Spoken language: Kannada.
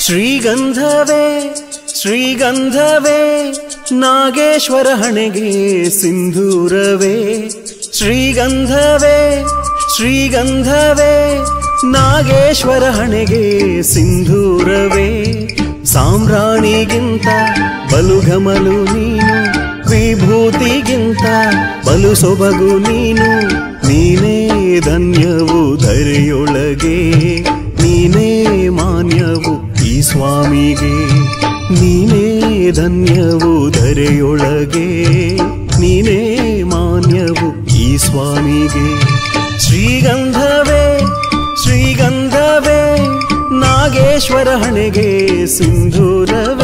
ಶ್ರೀಗಂಧವೇ ಶ್ರೀಗಂಧವೇ ನಾಗೇಶ್ವರ ಹಣೆಗೆ ಸಿಂಧೂರವೇ ಶ್ರೀಗಂಧವೇ ಶ್ರೀಗಂಧವೇ ನಾಗೇಶ್ವರ ಹಣೆಗೆ ಸಿಂಧೂರವೇ ಸಾಮ್ರಾಣಿಗಿಂತ ಬಲುಘಮಲು ನೀನು ವಿಭೂತಿಗಿಂತ ಬಲು ಸೊಬಗು ನೀನು ನೀನೇ ಧನ್ಯವು ಧರೆಯೊಳಗೆ ನೀನೇ ಮಾನ್ಯವು ಈ ಸ್ವಾಮಿಗೆ ನೀನೇ ಧನ್ಯವು ಧರೆಯೊಳಗೆ ನೀನೇ ಮಾನ್ಯವು ಈ ಸ್ವಾಮಿಗೆ ಶ್ರೀಗಂಧವೇ ಶ್ರೀಗಂಧವೇ ನಾಗೇಶ್ವರ ಹಣೆಗೆ ಸಿಂಧೂರವೇ